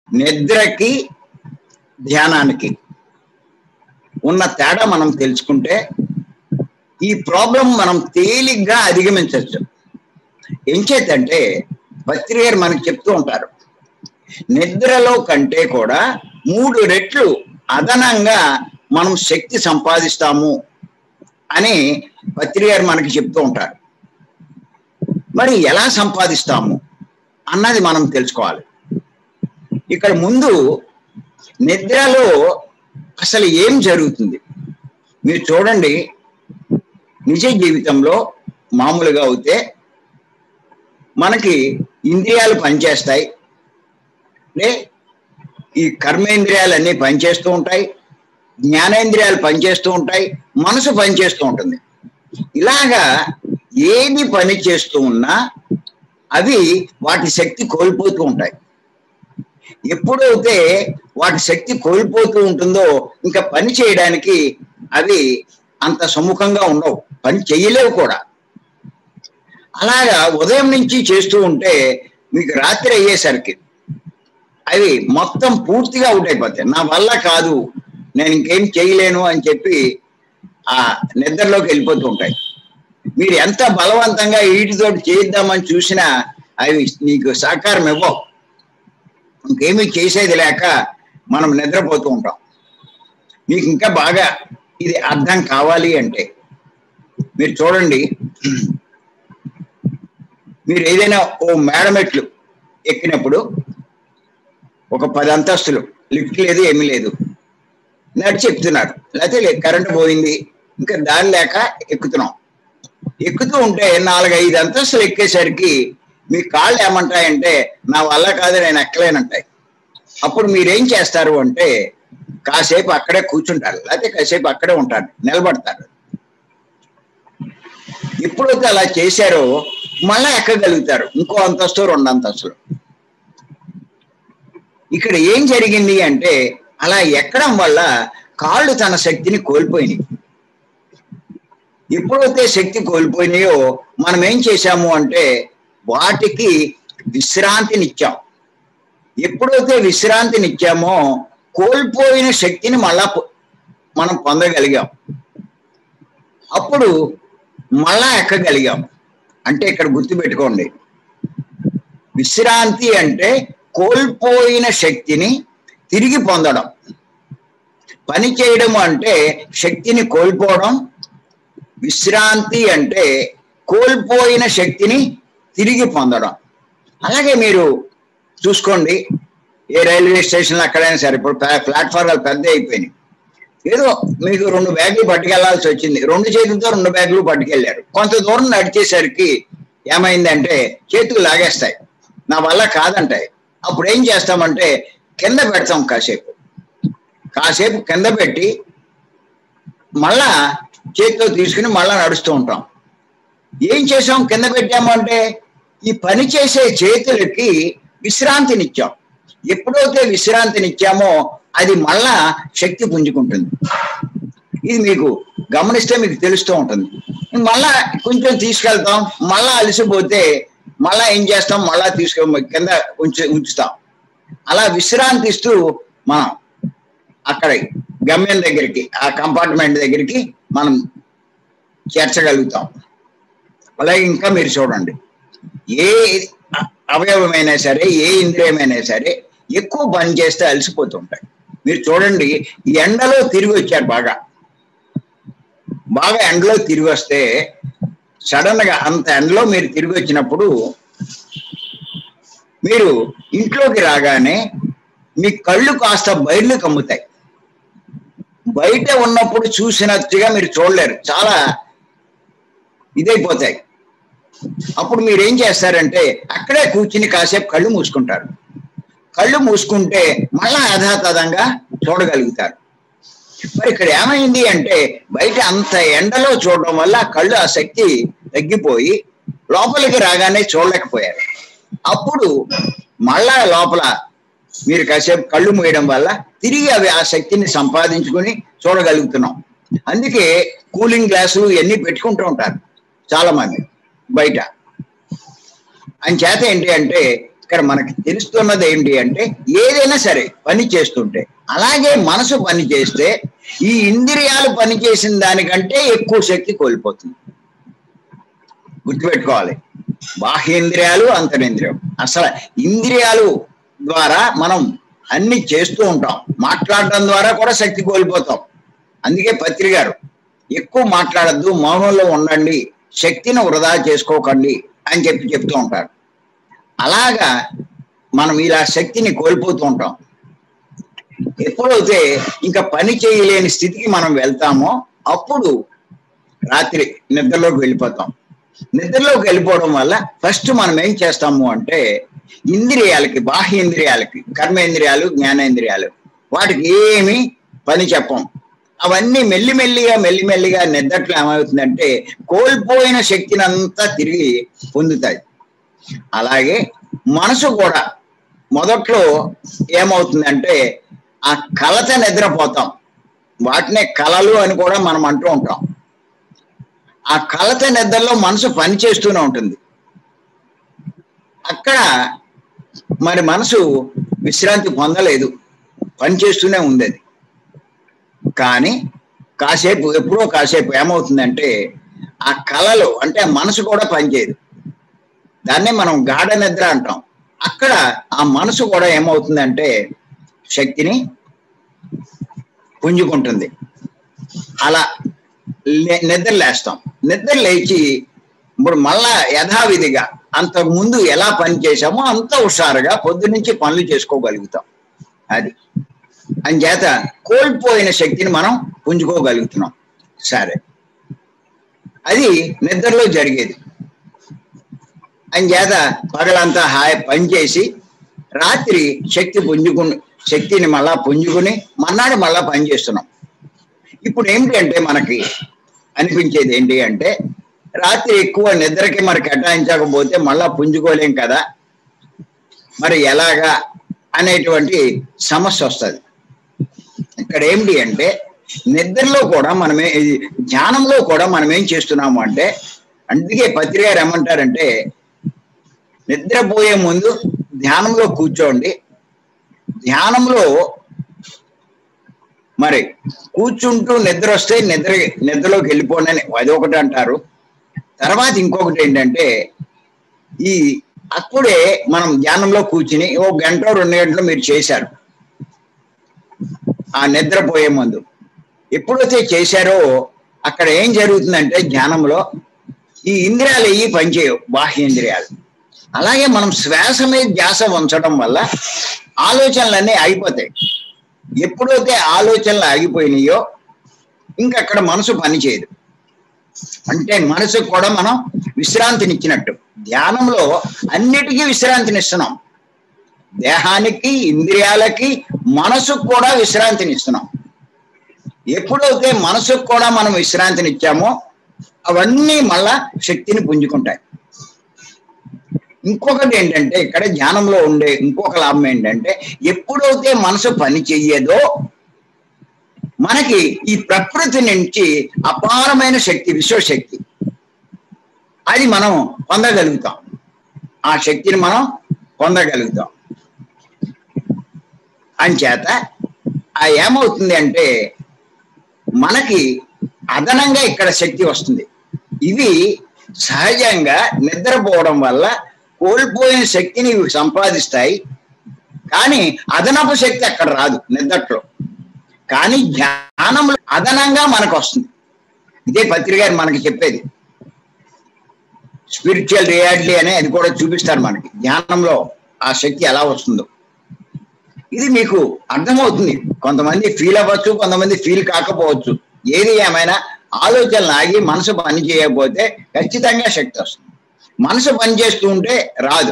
నిద్రకి ధ్యానానికి ఉన్న తేడా మనం తెలుసుకుంటే ఈ ప్రాబ్లం మనం తేలిగ్గా అధిగమించవచ్చు ఎంచేతంటే పత్రికర్ మనకి చెప్తూ ఉంటారు నిద్రలో కంటే కూడా మూడు రెట్లు అదనంగా మనం శక్తి సంపాదిస్తాము అని పత్రికర్ మనకి చెప్తూ ఉంటారు మరి ఎలా సంపాదిస్తాము అన్నది మనం తెలుసుకోవాలి ఇక్కడ ముందు నిద్రలో అసలు ఏం జరుగుతుంది మీరు చూడండి నిజ జీవితంలో మామూలుగా అవుతే మనకి ఇంద్రియాలు పనిచేస్తాయి అంటే ఈ కర్మేంద్రియాలన్నీ పనిచేస్తూ ఉంటాయి జ్ఞానేంద్రియాలు పనిచేస్తూ ఉంటాయి మనసు పనిచేస్తూ ఉంటుంది ఇలాగా ఏది పని చేస్తూ ఉన్నా అవి వాటి శక్తి కోల్పోతూ ఉంటాయి ఎప్పుడైతే వాటి శక్తి కోల్పోతూ ఉంటుందో ఇంకా పని చేయడానికి అవి అంత సుముఖంగా ఉండవు పని చేయలేవు కూడా అలాగా ఉదయం నుంచి చేస్తూ ఉంటే మీకు రాత్రి అయ్యేసరికి అవి మొత్తం పూర్తిగా అవుట్ అయిపోతాయి నా వల్ల కాదు నేను ఇంకేం చేయలేను అని చెప్పి ఆ నిద్రలోకి వెళ్ళిపోతూ ఉంటాయి మీరు ఎంత బలవంతంగా వీటితో చేద్దామని చూసినా అవి నీకు సహకారం ఇవ్వవు ఇంకేమీ చేసేది లేక మనం నిద్రపోతూ ఉంటాం మీకు ఇంకా బాగా ఇది అర్థం కావాలి అంటే మీరు చూడండి మీరు ఏదైనా ఓ మేడమెట్లు ఎక్కినప్పుడు ఒక పది అంతస్తులు లిఫ్ట్ లేదు ఏమీ లేదు నడిచి ఎక్కుతున్నారు లేకపోతే లే- కరెంటు పోయింది ఇంకా దారి లేక ఎక్కుతున్నాం ఎక్కుతూ ఉంటే నాలుగైదు అంతస్తులు ఎక్కేసరికి మీ కాళ్ళు ఏమంటాయంటే నా వల్ల కాదు నేను ఎక్కలేనంటాయి అప్పుడు మీరేం చేస్తారు అంటే కాసేపు అక్కడే కూర్చుంటారు లేకపోతే కాసేపు అక్కడే ఉంటారు నిలబడతారు ఎప్పుడైతే అలా చేశారో మళ్ళా ఎక్కగలుగుతారు ఇంకో అంతస్తు రెండు అంతస్తులు ఇక్కడ ఏం జరిగింది అంటే అలా ఎక్కడం వల్ల కాళ్ళు తన శక్తిని కోల్పోయినాయి ఎప్పుడైతే శక్తి కోల్పోయినాయో మనం ఏం చేశాము అంటే వాటికి విశ్రాంతినిచ్చాం ఎప్పుడైతే విశ్రాంతినిచ్చామో కోల్పోయిన శక్తిని మళ్ళా పొ- మనం పొందగలిగాం అప్పుడు మళ్ళా ఎక్కగలిగాం అంటే ఇక్కడ గుర్తుపెట్టుకోండి విశ్రాంతి అంటే కోల్పోయిన శక్తిని తిరిగి పొందడం పని చేయడం అంటే శక్తిని కోల్పోవడం విశ్రాంతి అంటే కోల్పోయిన శక్తిని తిరిగి పొందడం అలాగే మీరు చూసుకోండి ఏ రైల్వే స్టేషన్లో ఎక్కడైనా సరే ఇప్పుడు ప్లా- ప్లాట్ఫారాలు పెద్ద అయిపోయినాయి ఏదో మీకు రెండు బ్యాగులు పట్టుకెళ్లాల్సి వచ్చింది రెండు చేతులతో రెండు బ్యాగులు పట్టుకెళ్ళారు కొంత దూరం నడిచేసరికి ఏమైందంటే చేతులు లాగేస్తాయి నా వల్ల కాదంటాయి అప్పుడు ఏం చేస్తామంటే కింద పెడతాం కాసేపు కాసేపు కింద పెట్టి మళ్ళా చేతిలో తీసుకుని మళ్ళా నడుస్తూ ఉంటాం ఏం చేసాం కింద పెట్టాము అంటే ఈ పని చేసే చేతులకి విశ్రాంతినిచ్చాం ఎప్పుడైతే విశ్రాంతినిచ్చామో అది మళ్ళా శక్తి పుంజుకుంటుంది ఇది మీకు గమనిస్తే మీకు తెలుస్తూ ఉంటుంది మళ్ళా కొంచెం తీసుకెళ్తాం మళ్ళా అలసిపోతే మళ్ళా ఏం చేస్తాం మళ్ళా తీసుకు కింద ఉంచు ఉంచుతాం అలా విశ్రాంతి ఇస్తూ మనం అక్కడ గమ్యం దగ్గరికి ఆ కంపార్ట్మెంట్ దగ్గరికి మనం చేర్చగలుగుతాం అలాగే ఇంకా మీరు చూడండి ఏ అవయవమైనా సరే ఏ ఇంద్రియమైనా సరే ఎక్కువ పని చేస్తే అలసిపోతుంటాయి మీరు చూడండి ఈ ఎండలో తిరిగి వచ్చారు బాగా బాగా ఎండలో తిరిగి వస్తే సడన్ గా అంత ఎండలో మీరు తిరిగి వచ్చినప్పుడు మీరు ఇంట్లోకి రాగానే మీ కళ్ళు కాస్త బయర్లు కమ్ముతాయి బయట ఉన్నప్పుడు చూసినట్టుగా మీరు చూడలేరు చాలా ఇదైపోతాయి అప్పుడు మీరు ఏం చేస్తారంటే అక్కడే కూర్చుని కాసేపు కళ్ళు మూసుకుంటారు కళ్ళు మూసుకుంటే మళ్ళా యథాతథంగా చూడగలుగుతారు మరి ఇక్కడ ఏమైంది అంటే బయట అంత ఎండలో చూడడం వల్ల కళ్ళు ఆ శక్తి తగ్గిపోయి లోపలికి రాగానే చూడలేకపోయారు అప్పుడు మళ్ళా లోపల మీరు కాసేపు కళ్ళు మూయడం వల్ల తిరిగి అవి ఆ శక్తిని సంపాదించుకుని చూడగలుగుతున్నాం అందుకే కూలింగ్ గ్లాసులు ఇవన్నీ పెట్టుకుంటూ ఉంటారు చాలా మంది బయట అని చేత ఏంటి అంటే ఇక్కడ మనకి తెలుస్తున్నది ఏంటి అంటే ఏదైనా సరే పని చేస్తుంటే అలాగే మనసు పని చేస్తే ఈ ఇంద్రియాలు పని చేసిన దానికంటే ఎక్కువ శక్తి కోల్పోతుంది గుర్తుపెట్టుకోవాలి బాహ్యేంద్రియాలు అంతరింద్రియం అసలు ఇంద్రియాలు ద్వారా మనం అన్ని చేస్తూ ఉంటాం మాట్లాడడం ద్వారా కూడా శక్తి కోల్పోతాం అందుకే పత్రి గారు ఎక్కువ మాట్లాడద్దు మౌనంలో ఉండండి శక్తిని వృధా చేసుకోకండి అని చెప్పి చెప్తూ ఉంటారు అలాగా మనం ఇలా శక్తిని కోల్పోతూ ఉంటాం ఎప్పుడైతే ఇంకా పని చేయలేని స్థితికి మనం వెళ్తామో అప్పుడు రాత్రి నిద్రలోకి వెళ్ళిపోతాం నిద్రలోకి వెళ్ళిపోవడం వల్ల ఫస్ట్ మనం ఏం చేస్తాము అంటే ఇంద్రియాలకి బాహ్య ఇంద్రియాలకి కర్మేంద్రియాలు జ్ఞానేంద్రియాలు వాటికి ఏమి పని చెప్పం అవన్నీ మెల్లిమెల్లిగా మెల్లిమెల్లిగా నిద్రట్లో ఏమవుతుందంటే కోల్పోయిన శక్తిని అంతా తిరిగి పొందుతాయి అలాగే మనసు కూడా మొదట్లో ఏమవుతుందంటే ఆ కలత నిద్రపోతాం వాటినే కలలు అని కూడా మనం అంటూ ఉంటాం ఆ కలత నిద్రలో మనసు పని చేస్తూనే ఉంటుంది అక్కడ మరి మనసు విశ్రాంతి పొందలేదు పని చేస్తూనే ఉంది అది కానీ కాసేపు ఎప్పుడో కాసేపు ఏమవుతుందంటే ఆ కళలు అంటే మనసు కూడా పనిచేయదు దాన్నే మనం గాఢ నిద్ర అంటాం అక్కడ ఆ మనసు కూడా ఏమవుతుందంటే శక్తిని పుంజుకుంటుంది అలా లే- నిద్ర లేస్తాం నిద్ర లేచి ఇప్పుడు మళ్ళా యథావిధిగా అంతకు ముందు ఎలా పని చేశామో అంత హుషారుగా పొద్దు నుంచి పనులు చేసుకోగలుగుతాం అది అంచేత కోల్పోయిన శక్తిని మనం పుంజుకోగలుగుతున్నాం సరే అది నిద్రలో జరిగేది అంచేత పగలంతా హాయి పనిచేసి రాత్రి శక్తి పుంజుకు శక్తిని మళ్ళా పుంజుకుని మన్నాడు మళ్ళా పని చేస్తున్నాం ఇప్పుడు ఏంటంటే మనకి అనిపించేది ఏంటి అంటే రాత్రి ఎక్కువ నిద్రకి మరి కేటాయించకపోతే మళ్ళా పుంజుకోలేం కదా మరి ఎలాగా అనేటువంటి సమస్య వస్తుంది ఇక్కడ ఏంటి అంటే నిద్రలో కూడా మనమే ఇది ధ్యానంలో కూడా మనం ఏం చేస్తున్నాము అంటే అందుకే పత్రిక గారు ఏమంటారంటే నిద్రపోయే ముందు ధ్యానంలో కూర్చోండి ధ్యానంలో మరి కూర్చుంటూ నిద్ర వస్తే నిద్ర నిద్రలోకి వెళ్ళిపోండి అని అది ఒకటి అంటారు తర్వాత ఇంకొకటి ఏంటంటే ఈ అప్పుడే మనం ధ్యానంలో కూర్చుని ఓ గంట రెండు గంటలు మీరు చేశారు ఆ నిద్రపోయే ముందు ఎప్పుడైతే చేశారో అక్కడ ఏం జరుగుతుందంటే ధ్యానంలో ఈ ఇంద్రియాలు అయ్యి పనిచేయవు బాహ్యేంద్రియాలు అలాగే మనం శ్వాస మీద ధ్యాస ఉంచడం వల్ల ఆలోచనలన్నీ ఆగిపోతాయి ఎప్పుడైతే ఆలోచనలు ఆగిపోయినాయో ఇంకా అక్కడ మనసు పనిచేయదు అంటే మనసుకు కూడా మనం విశ్రాంతినిచ్చినట్టు ధ్యానంలో అన్నిటికీ విశ్రాంతినిస్తున్నాం దేహానికి ఇంద్రియాలకి మనసుకు కూడా విశ్రాంతినిస్తున్నాం ఎప్పుడైతే మనసుకు కూడా మనం విశ్రాంతినిచ్చామో అవన్నీ మళ్ళా శక్తిని పుంజుకుంటాయి ఇంకొకటి ఏంటంటే ఇక్కడ ధ్యానంలో ఉండే ఇంకొక లాభం ఏంటంటే ఎప్పుడైతే మనసు పని చెయ్యదో మనకి ఈ ప్రకృతి నుంచి అపారమైన శక్తి విశ్వశక్తి అది మనం పొందగలుగుతాం ఆ శక్తిని మనం పొందగలుగుతాం అంచేత ఆ ఏమవుతుంది అంటే మనకి అదనంగా ఇక్కడ శక్తి వస్తుంది ఇవి సహజంగా నిద్రపోవడం వల్ల కోల్పోయిన శక్తిని ఇవి సంపాదిస్తాయి కానీ అదనపు శక్తి అక్కడ రాదు నిద్రలో కానీ ధ్యానంలో అదనంగా మనకు వస్తుంది ఇదే పత్రిక గారు మనకి చెప్పేది స్పిరిచువల్ రియాలిటీ అనే అది కూడా చూపిస్తారు మనకి ధ్యానంలో ఆ శక్తి ఎలా వస్తుందో ఇది మీకు అర్థమవుతుంది కొంతమంది ఫీల్ అవ్వచ్చు కొంతమంది ఫీల్ కాకపోవచ్చు ఏది ఏమైనా ఆలోచనలు ఆగి మనసు పని చేయకపోతే ఖచ్చితంగా శక్తి వస్తుంది మనసు పని చేస్తూ ఉంటే రాదు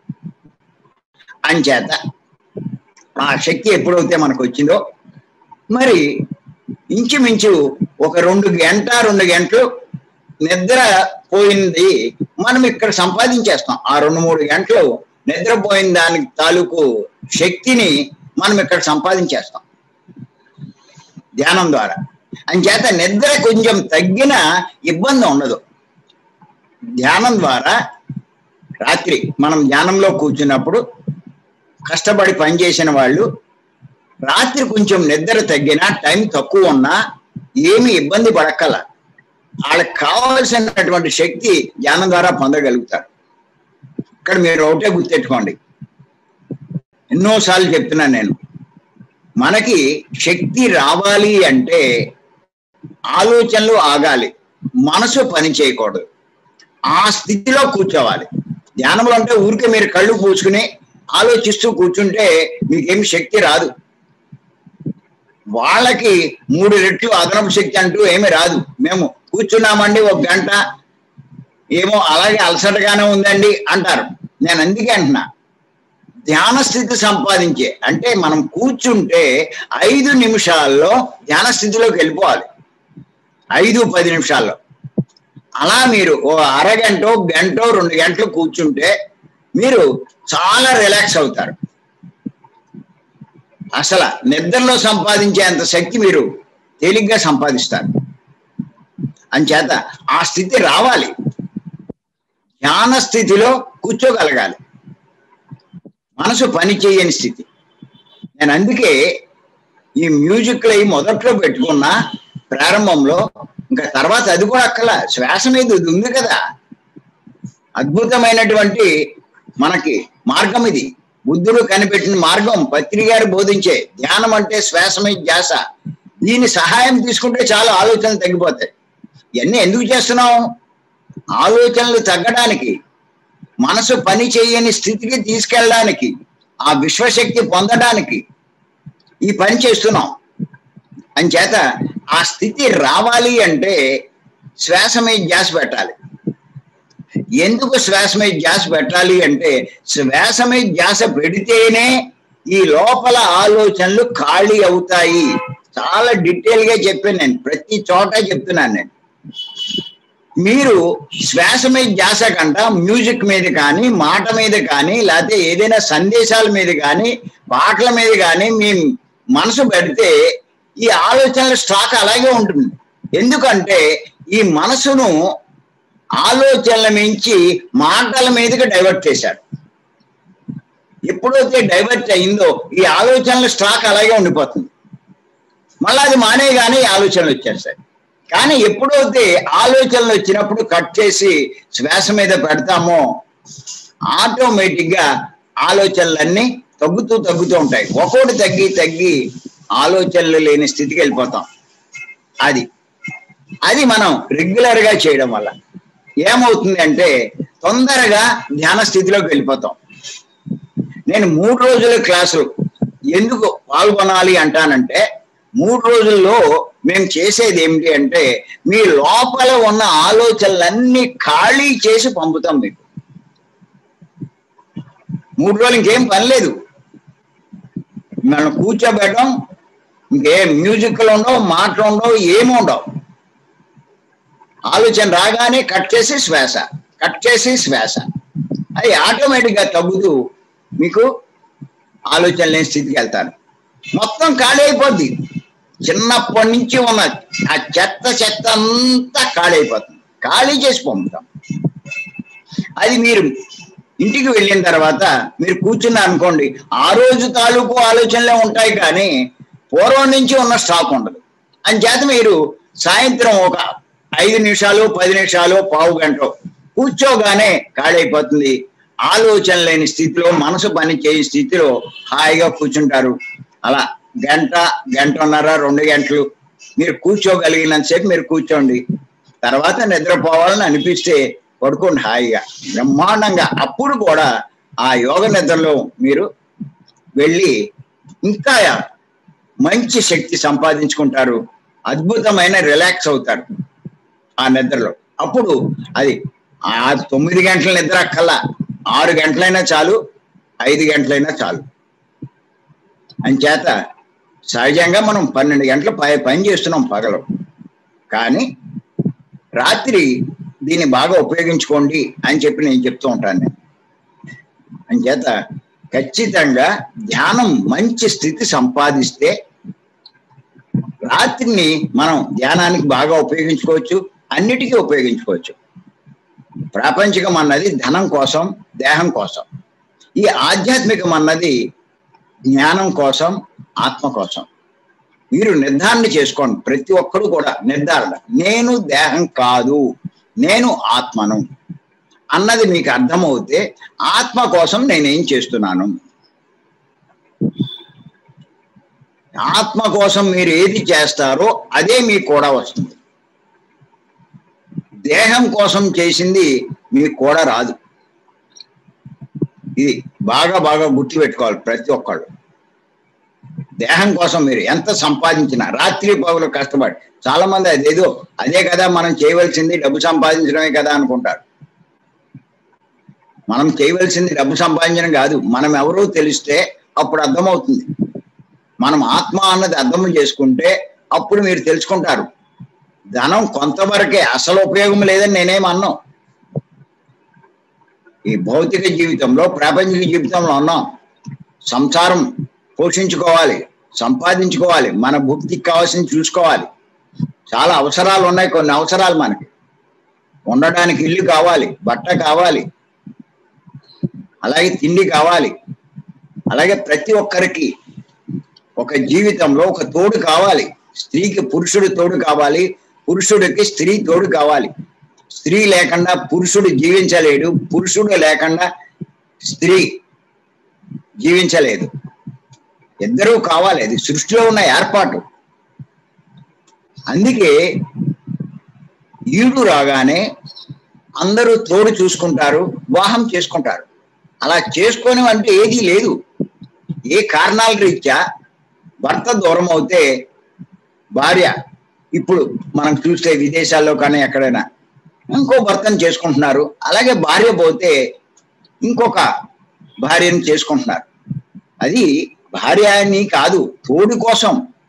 అంచేత ఆ శక్తి ఎప్పుడైతే మనకు వచ్చిందో మరి ఇంచుమించు ఒక రెండు గంట రెండు గంటలు నిద్ర పోయింది మనం ఇక్కడ సంపాదించేస్తాం ఆ రెండు మూడు గంటలు నిద్రపోయిన దానికి తాలూకు శక్తిని మనం ఇక్కడ సంపాదించేస్తాం ధ్యానం ద్వారా అంచేత నిద్ర కొంచెం తగ్గిన ఇబ్బంది ఉండదు ధ్యానం ద్వారా రాత్రి మనం ధ్యానంలో కూర్చున్నప్పుడు కష్టపడి పనిచేసిన వాళ్ళు రాత్రి కొంచెం నిద్ర తగ్గినా టైం తక్కువ ఉన్నా ఏమి ఇబ్బంది పడక్కల వాళ్ళకి కావాల్సినటువంటి శక్తి ధ్యానం ద్వారా పొందగలుగుతారు ఇక్కడ మీరు ఒకటే గుర్తెట్టుకోండి ఎన్నోసార్లు చెప్తున్నాను నేను మనకి శక్తి రావాలి అంటే ఆలోచనలు ఆగాలి మనసు పని చేయకూడదు ఆ స్థితిలో కూర్చోవాలి ధ్యానంలో అంటే ఊరికే మీరు కళ్ళు పూసుకుని ఆలోచిస్తూ కూర్చుంటే మీకేమి శక్తి రాదు వాళ్ళకి మూడు రెట్లు అదనపు శక్తి అంటూ ఏమీ రాదు మేము కూర్చున్నామండి ఒక గంట ఏమో అలాగే అలసటగానే ఉందండి అంటారు నేను అందుకే అంటున్నా ధ్యాన స్థితి సంపాదించే అంటే మనం కూర్చుంటే ఐదు నిమిషాల్లో ధ్యాన స్థితిలోకి వెళ్ళిపోవాలి ఐదు పది నిమిషాల్లో అలా మీరు ఓ అరగంట గంట రెండు గంటలు కూర్చుంటే మీరు చాలా రిలాక్స్ అవుతారు అసలు నిద్రలో సంపాదించేంత శక్తి మీరు తేలిగ్గా సంపాదిస్తారు అంచేత ఆ స్థితి రావాలి ధ్యాన స్థితిలో కూర్చోగలగాలి మనసు పని చేయని స్థితి నేను అందుకే ఈ మ్యూజిక్లు అవి మొదట్లో పెట్టుకున్న ప్రారంభంలో ఇంకా తర్వాత అది కూడా అక్కల శ్వాస మీద ఇది ఉంది కదా అద్భుతమైనటువంటి మనకి మార్గం ఇది బుద్ధుడు కనిపెట్టిన మార్గం పత్రి గారు బోధించే ధ్యానం అంటే శ్వాస మీద ధ్యాస దీని సహాయం తీసుకుంటే చాలా ఆలోచనలు తగ్గిపోతాయి ఇవన్నీ ఎందుకు చేస్తున్నాం ఆలోచనలు తగ్గడానికి మనసు పని చేయని స్థితికి తీసుకెళ్ళడానికి ఆ విశ్వశక్తి పొందడానికి ఈ పని చేస్తున్నాం అంచేత ఆ స్థితి రావాలి అంటే శ్వాస మీద ధ్యాస పెట్టాలి ఎందుకు శ్వాస మీద ధ్యాస పెట్టాలి అంటే శ్వాస మీద ధ్యాస పెడితేనే ఈ లోపల ఆలోచనలు ఖాళీ అవుతాయి చాలా డీటెయిల్ గా చెప్పాను నేను ప్రతి చోట చెప్తున్నాను నేను మీరు శ్వాస మీద ధ్యాస కంట మ్యూజిక్ మీద కానీ మాట మీద కానీ లేకపోతే ఏదైనా సందేశాల మీద కానీ పాటల మీద కానీ మీ మనసు పెడితే ఈ ఆలోచనల స్టాక్ అలాగే ఉంటుంది ఎందుకంటే ఈ మనసును ఆలోచనల మించి మాటల మీదకి డైవర్ట్ చేశాడు ఎప్పుడైతే డైవర్ట్ అయిందో ఈ ఆలోచనల స్టాక్ అలాగే ఉండిపోతుంది మళ్ళీ అది మానే కానీ ఈ ఆలోచనలు వచ్చేస్తాయి కానీ ఎప్పుడైతే ఆలోచనలు వచ్చినప్పుడు కట్ చేసి శ్వాస మీద పెడతామో ఆటోమేటిక్ గా ఆలోచనలన్నీ తగ్గుతూ తగ్గుతూ ఉంటాయి ఒక్కోటి తగ్గి తగ్గి ఆలోచనలు లేని స్థితికి వెళ్ళిపోతాం అది అది మనం రెగ్యులర్ గా చేయడం వల్ల ఏమవుతుంది అంటే తొందరగా ధ్యాన స్థితిలోకి వెళ్ళిపోతాం నేను మూడు రోజుల క్లాసులు ఎందుకు పాల్గొనాలి అంటానంటే మూడు రోజుల్లో మేము చేసేది ఏమిటి అంటే మీ లోపల ఉన్న ఆలోచనలన్నీ ఖాళీ చేసి పంపుతాం మీకు మూడు రోజులు ఇంకేం పని లేదు మనం కూర్చోబెట్టడం ఇంకేం మ్యూజిక్లు ఉండవు మాటలు ఉండవు ఏమి ఉండవు ఆలోచన రాగానే కట్ చేసి శ్వాస కట్ చేసి శ్వాస అది ఆటోమేటిక్గా తగ్గుతూ మీకు ఆలోచన లేని స్థితికి వెళ్తారు మొత్తం ఖాళీ అయిపోద్ది చిన్నప్పటి నుంచి ఉన్న ఆ చెత్త చెత్త అంతా ఖాళీ అయిపోతుంది ఖాళీ చేసి పంపుతాం అది మీరు ఇంటికి వెళ్ళిన తర్వాత మీరు కూర్చున్న అనుకోండి ఆ రోజు తాలూకు ఆలోచనలే ఉంటాయి కానీ పూర్వం నుంచి ఉన్న స్టాక్ ఉండదు అని చేత మీరు సాయంత్రం ఒక ఐదు నిమిషాలు పది నిమిషాలు పావు గంట కూర్చోగానే ఖాళీ అయిపోతుంది ఆలోచన లేని స్థితిలో మనసు పని చేయని స్థితిలో హాయిగా కూర్చుంటారు అలా గంట గంటన్నర రెండు గంటలు మీరు కూర్చోగలిగినంతసేపు మీరు కూర్చోండి తర్వాత నిద్రపోవాలని అనిపిస్తే పడుకోండి హాయిగా బ్రహ్మాండంగా అప్పుడు కూడా ఆ యోగ నిద్రలో మీరు వెళ్ళి ఇంకా మంచి శక్తి సంపాదించుకుంటారు అద్భుతమైన రిలాక్స్ అవుతారు ఆ నిద్రలో అప్పుడు అది ఆ తొమ్మిది గంటల నిద్ర కల్లా ఆరు గంటలైనా చాలు ఐదు గంటలైనా చాలు అంచేత సహజంగా మనం పన్నెండు గంటల పై పని చేస్తున్నాం పగలు కానీ రాత్రి దీన్ని బాగా ఉపయోగించుకోండి అని చెప్పి నేను చెప్తూ ఉంటాను నేను అంచేత ఖచ్చితంగా ధ్యానం మంచి స్థితి సంపాదిస్తే రాత్రిని మనం ధ్యానానికి బాగా ఉపయోగించుకోవచ్చు అన్నిటికీ ఉపయోగించుకోవచ్చు ప్రాపంచికం అన్నది ధనం కోసం దేహం కోసం ఈ ఆధ్యాత్మికం అన్నది జ్ఞానం కోసం ఆత్మ కోసం మీరు నిర్ధారణ చేసుకోండి ప్రతి ఒక్కరు కూడా నిర్ధారణ నేను దేహం కాదు నేను ఆత్మను అన్నది మీకు అర్థమవుతే ఆత్మ కోసం నేనేం చేస్తున్నాను ఆత్మ కోసం మీరు ఏది చేస్తారో అదే మీకు కూడా వస్తుంది దేహం కోసం చేసింది మీకు కూడా రాదు ఇది బాగా బాగా గుర్తుపెట్టుకోవాలి ప్రతి ఒక్కళ్ళు దేహం కోసం మీరు ఎంత సంపాదించినా రాత్రి పగులు కష్టపడి చాలా మంది అదేదో అదే కదా మనం చేయవలసింది డబ్బు సంపాదించడమే కదా అనుకుంటారు మనం చేయవలసింది డబ్బు సంపాదించడం కాదు మనం ఎవరో తెలిస్తే అప్పుడు అర్థమవుతుంది మనం ఆత్మ అన్నది అర్థం చేసుకుంటే అప్పుడు మీరు తెలుసుకుంటారు ధనం కొంతవరకే అసలు ఉపయోగం లేదని నేనేం అన్నాం ఈ భౌతిక జీవితంలో ప్రాపంచిక జీవితంలో ఉన్నాం సంసారం పోషించుకోవాలి సంపాదించుకోవాలి మన భుక్తికి కావాల్సింది చూసుకోవాలి చాలా అవసరాలు ఉన్నాయి కొన్ని అవసరాలు మనకి ఉండడానికి ఇల్లు కావాలి బట్ట కావాలి అలాగే తిండి కావాలి అలాగే ప్రతి ఒక్కరికి ఒక జీవితంలో ఒక తోడు కావాలి స్త్రీకి పురుషుడు తోడు కావాలి పురుషుడికి స్త్రీ తోడు కావాలి స్త్రీ లేకుండా పురుషుడు జీవించలేడు పురుషుడు లేకుండా స్త్రీ జీవించలేదు ఇద్దరూ కావాలి అది సృష్టిలో ఉన్న ఏర్పాటు అందుకే ఈడు రాగానే అందరూ తోడు చూసుకుంటారు వివాహం చేసుకుంటారు అలా చేసుకొని అంటే ఏదీ లేదు ఏ కారణాల రీత్యా భర్త దూరం అవుతే భార్య ఇప్పుడు మనం చూస్తే విదేశాల్లో కానీ ఎక్కడైనా ఇంకో భర్తను చేసుకుంటున్నారు అలాగే భార్య పోతే ఇంకొక భార్యను చేసుకుంటున్నారు అది భార్య అని కాదు తోడు కోసం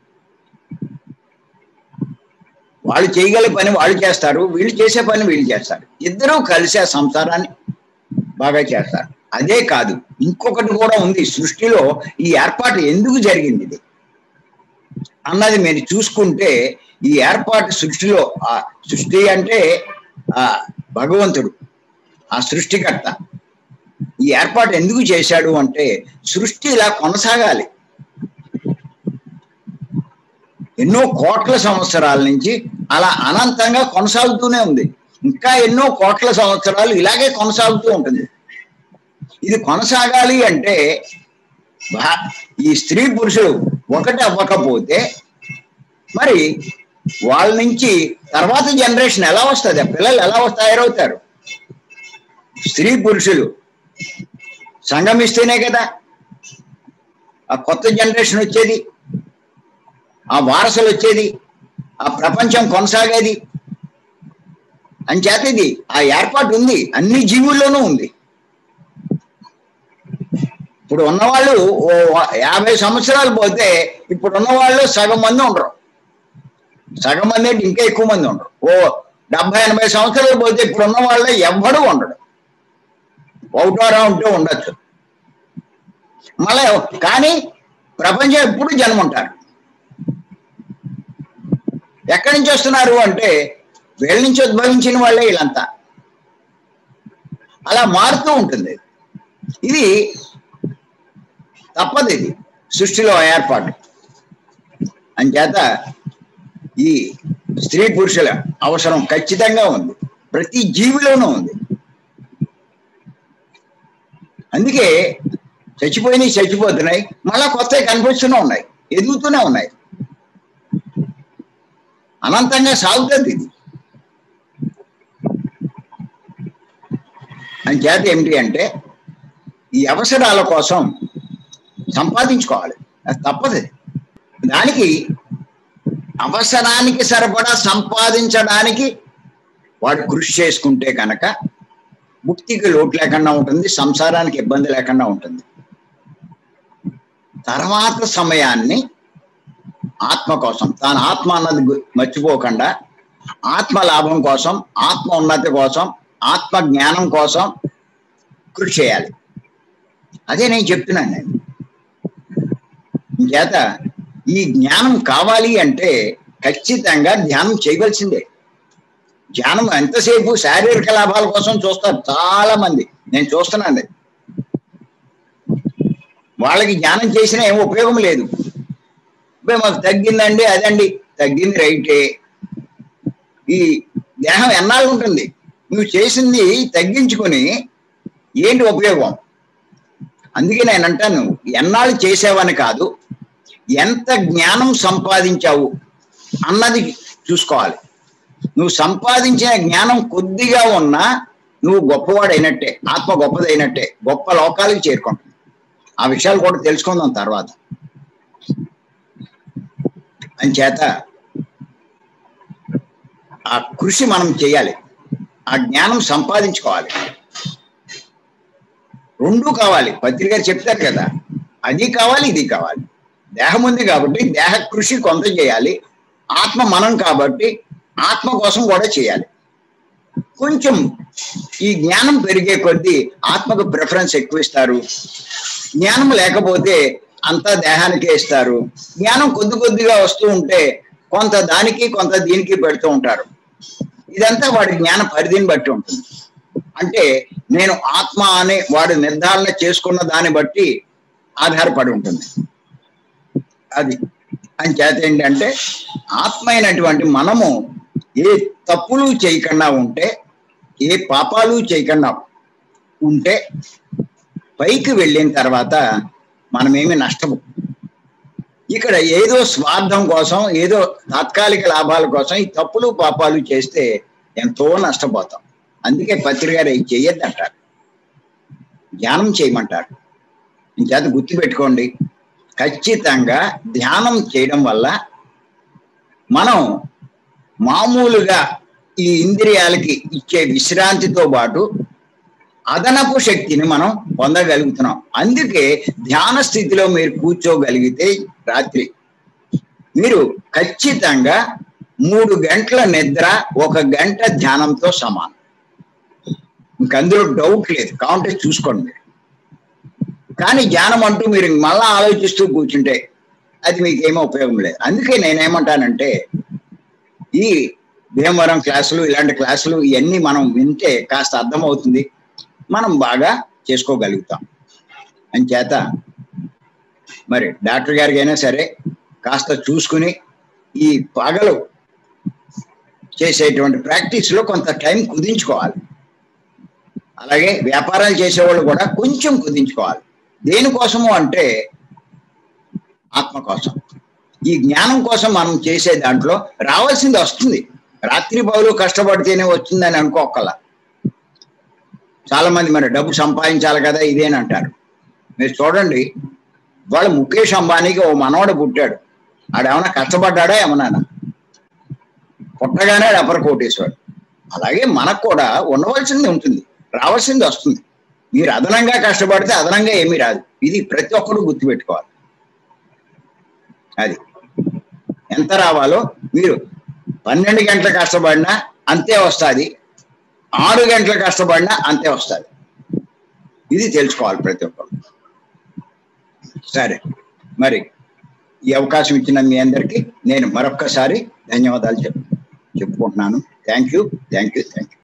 వాళ్ళు చేయగల పని వాళ్ళు చేస్తారు వీళ్ళు చేసే పని వీళ్ళు చేస్తారు ఇద్దరూ కలిసి ఆ సంసారాన్ని బాగా చేస్తారు అదే కాదు ఇంకొకటి కూడా ఉంది సృష్టిలో ఈ ఏర్పాటు ఎందుకు జరిగింది ఇది అన్నది మీరు చూసుకుంటే ఈ ఏర్పాటు సృష్టిలో ఆ సృష్టి అంటే ఆ భగవంతుడు ఆ సృష్టికర్త ఈ ఏర్పాటు ఎందుకు చేశాడు అంటే సృష్టి ఇలా కొనసాగాలి ఎన్నో కోట్ల సంవత్సరాల నుంచి అలా అనంతంగా కొనసాగుతూనే ఉంది ఇంకా ఎన్నో కోట్ల సంవత్సరాలు ఇలాగే కొనసాగుతూ ఉంటుంది ఇది కొనసాగాలి అంటే భా- ఈ స్త్రీ పురుషుడు ఒకటి అవ్వకపోతే మరి వాళ్ళ నుంచి తర్వాత జనరేషన్ ఎలా వస్తుంది ఆ పిల్లలు ఎలా వస్తా తయారవుతారు స్త్రీ పురుషులు సంగమిస్తేనే కదా ఆ కొత్త జనరేషన్ వచ్చేది ఆ వారసులు వచ్చేది ఆ ప్రపంచం కొనసాగేది అంచేత ఇది ఆ ఏర్పాటు ఉంది అన్ని జీవుల్లోనూ ఉంది ఇప్పుడు ఉన్నవాళ్ళు ఓ యాభై సంవత్సరాలు పోతే ఇప్పుడు ఉన్నవాళ్ళు సగం మంది ఉండరు సగం మంది అంటే ఇంకా ఎక్కువ మంది ఉండరు ఓ డెబ్బై ఎనభై సంవత్సరాలు పోతే ఇప్పుడు ఉన్న వాళ్ళే ఎవ్వడూ ఉండడు ఒకటోరా ఉంటే ఉండొచ్చు మళ్ళీ కానీ ప్రపంచం ఎప్పుడు జన్మ ఉంటారు ఎక్కడి నుంచి వస్తున్నారు అంటే వీళ్ళ నుంచి ఉద్భవించిన వాళ్ళే వీళ్ళంతా అలా మారుతూ ఉంటుంది ఇది తప్పదు ఇది సృష్టిలో ఏర్పాటు అంచేత ఈ స్త్రీ పురుషుల అవసరం ఖచ్చితంగా ఉంది ప్రతి జీవిలోనూ ఉంది అందుకే చచ్చిపోయినాయి చచ్చిపోతున్నాయి మళ్ళా కొత్తవి కనిపిస్తూనే ఉన్నాయి ఎదుగుతూనే ఉన్నాయి అనంతంగా సాగుతుంది ఇది అని చేత ఏమిటి అంటే ఈ అవసరాల కోసం సంపాదించుకోవాలి అది తప్పదు దానికి అవసరానికి సరిపడా సంపాదించడానికి వాడు కృషి చేసుకుంటే కనుక ముక్తికి లోటు లేకుండా ఉంటుంది సంసారానికి ఇబ్బంది లేకుండా ఉంటుంది తర్వాత సమయాన్ని ఆత్మ కోసం తాను ఆత్మ అన్నది గు- మర్చిపోకుండా ఆత్మ లాభం కోసం ఆత్మ ఉన్నతి కోసం ఆత్మ జ్ఞానం కోసం కృషి చేయాలి అదే నేను చెప్తున్నాను నేను చేత ఈ జ్ఞానం కావాలి అంటే ఖచ్చితంగా ధ్యానం చేయవలసిందే ధ్యానం ఎంతసేపు శారీరక లాభాల కోసం చూస్తారు చాలా మంది నేను చూస్తున్నాను వాళ్ళకి ధ్యానం చేసినా ఏం ఉపయోగం లేదు అబ్బాయి మాకు తగ్గిందండి అదండి తగ్గింది రైటే ఈ దేహం ఎన్నాళ్ళు ఉంటుంది నువ్వు చేసింది తగ్గించుకొని ఏంటి ఉపయోగం అందుకే నేను అంటాను ఎన్నాళ్ళు చేసావని కాదు ఎంత జ్ఞానం సంపాదించావు అన్నది చూసుకోవాలి నువ్వు సంపాదించిన జ్ఞానం కొద్దిగా ఉన్నా నువ్వు గొప్పవాడైనట్టే ఆత్మ గొప్పదైనట్టే గొప్ప లోకాలకు చేరుకుంటుంది ఆ విషయాలు కూడా తెలుసుకుందాం తర్వాత అంచేత ఆ కృషి మనం చేయాలి ఆ జ్ఞానం సంపాదించుకోవాలి రెండు కావాలి పత్రిక గారు చెప్తారు కదా అది కావాలి ఇది కావాలి దేహం ఉంది కాబట్టి దేహ కృషి కొంత చేయాలి ఆత్మ మనం కాబట్టి ఆత్మ కోసం కూడా చేయాలి కొంచెం ఈ జ్ఞానం పెరిగే కొద్దీ ఆత్మకు ప్రిఫరెన్స్ ఎక్కువ ఇస్తారు జ్ఞానం లేకపోతే అంతా దేహానికే ఇస్తారు జ్ఞానం కొద్ది కొద్దిగా వస్తూ ఉంటే కొంత దానికి కొంత దీనికి పెడుతూ ఉంటారు ఇదంతా వాడి జ్ఞాన పరిధిని బట్టి ఉంటుంది అంటే నేను ఆత్మ అని వాడు నిర్ధారణ చేసుకున్న దాన్ని బట్టి ఆధారపడి ఉంటుంది అది అని చేత ఏంటంటే ఆత్మ అయినటువంటి మనము ఏ తప్పులు చేయకుండా ఉంటే ఏ పాపాలు చేయకుండా ఉంటే పైకి వెళ్ళిన తర్వాత మనమేమి నష్టము ఇక్కడ ఏదో స్వార్థం కోసం ఏదో తాత్కాలిక లాభాల కోసం ఈ తప్పులు పాపాలు చేస్తే ఎంతో నష్టపోతాం అందుకే పత్రిక గారు ఇది చెయ్యొద్దు అంటారు ధ్యానం చేయమంటారు ఇంకేత గుర్తుపెట్టుకోండి ఖచ్చితంగా ధ్యానం చేయడం వల్ల మనం మామూలుగా ఈ ఇంద్రియాలకి ఇచ్చే విశ్రాంతితో పాటు అదనపు శక్తిని మనం పొందగలుగుతున్నాం అందుకే ధ్యాన స్థితిలో మీరు కూర్చోగలిగితే రాత్రి మీరు ఖచ్చితంగా మూడు గంటల నిద్ర ఒక గంట ధ్యానంతో సమానం ఇంకందులో డౌట్ లేదు కావుంటే చూసుకోండి మీరు కానీ ధ్యానం అంటూ మీరు మళ్ళా ఆలోచిస్తూ కూర్చుంటే అది మీకు ఏమీ ఉపయోగం లేదు అందుకే నేనేమంటానంటే ఈ భీమవరం క్లాసులు ఇలాంటి క్లాసులు ఇవన్నీ మనం వింటే కాస్త అర్థమవుతుంది మనం బాగా చేసుకోగలుగుతాం అంచేత మరి డాక్టర్ గారికి అయినా సరే కాస్త చూసుకుని ఈ పగలు చేసేటువంటి ప్రాక్టీస్లో కొంత టైం కుదించుకోవాలి అలాగే వ్యాపారాలు చేసేవాళ్ళు కూడా కొంచెం కుదించుకోవాలి దేనికోసము అంటే ఆత్మ కోసం ఈ జ్ఞానం కోసం మనం చేసే దాంట్లో రావాల్సింది వస్తుంది రాత్రి పౌలు కష్టపడితేనే వచ్చిందని అనుకోకల్లా చాలా మంది మరి డబ్బు సంపాదించాలి కదా ఇదేని అంటారు మీరు చూడండి వాళ్ళు ముఖేష్ అంబానీకి ఓ మనవడు పుట్టాడు ఆడేమన్నా కష్టపడ్డాడా ఏమన్నా పుట్టగానే రబ్బర్ కోటేశ్వరుడు అలాగే మనకు కూడా ఉండవలసింది ఉంటుంది రావాల్సింది వస్తుంది మీరు అదనంగా కష్టపడితే అదనంగా ఏమీ రాదు ఇది ప్రతి ఒక్కరు గుర్తుపెట్టుకోవాలి అది ఎంత రావాలో మీరు పన్నెండు గంటలు కష్టపడినా అంతే వస్తుంది ఆరు గంటలు కష్టపడినా అంతే వస్తుంది ఇది తెలుసుకోవాలి ప్రతి ఒక్కరు సరే మరి ఈ అవకాశం ఇచ్చిన మీ అందరికీ నేను మరొక్కసారి ధన్యవాదాలు చెప్పు చెప్పుకుంటున్నాను thank you thank you thank you